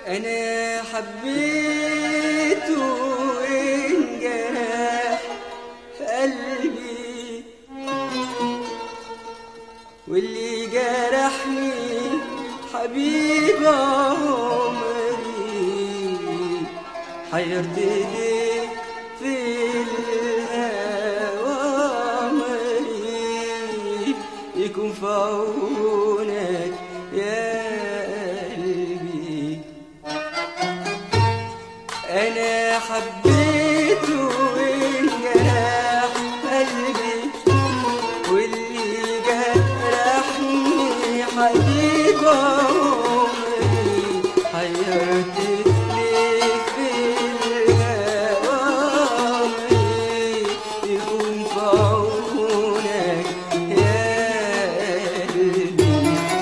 أنا حبيته وانجرح قلبي واللي جرحني حبيب عمري حيرت ايديك في الهوى عمري يكون في عونك يا قلبي انا حبيته وانجرح قلبي واللي جرحني حبيب عمري حيرت ليك في الهوى عمري يكون في عونك يا قلبي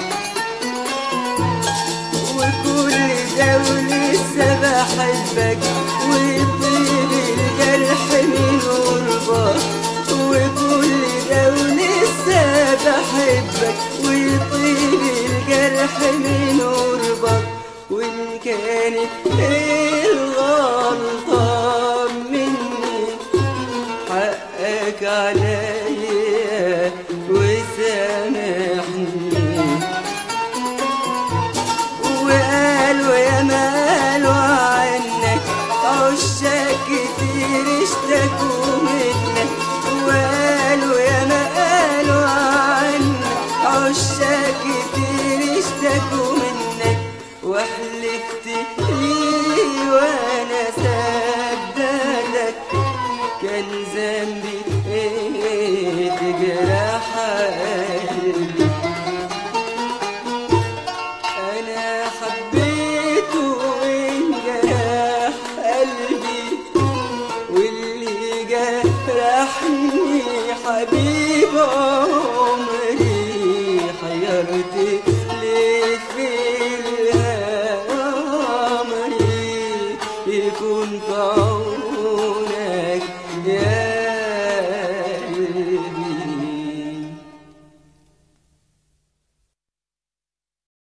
وكل ده ولسه بحبك وطيب الجرح من قربك وكل ده ولسه بحبك وطيب الجرح من قربك وإن كانت الغلطة مني حقك عليا وسامحني وقالوا يا مالوا عنك عشاق كتير اشتكوا منك وقالوا يا ما قالوا عنك عشاق كتير اشتكوا منك وحلفت لي وانا صدقتك كان ذنبي ايه تجرح قلبي أنا حبيته وانجرح قلبي واللي جرحني حبيبي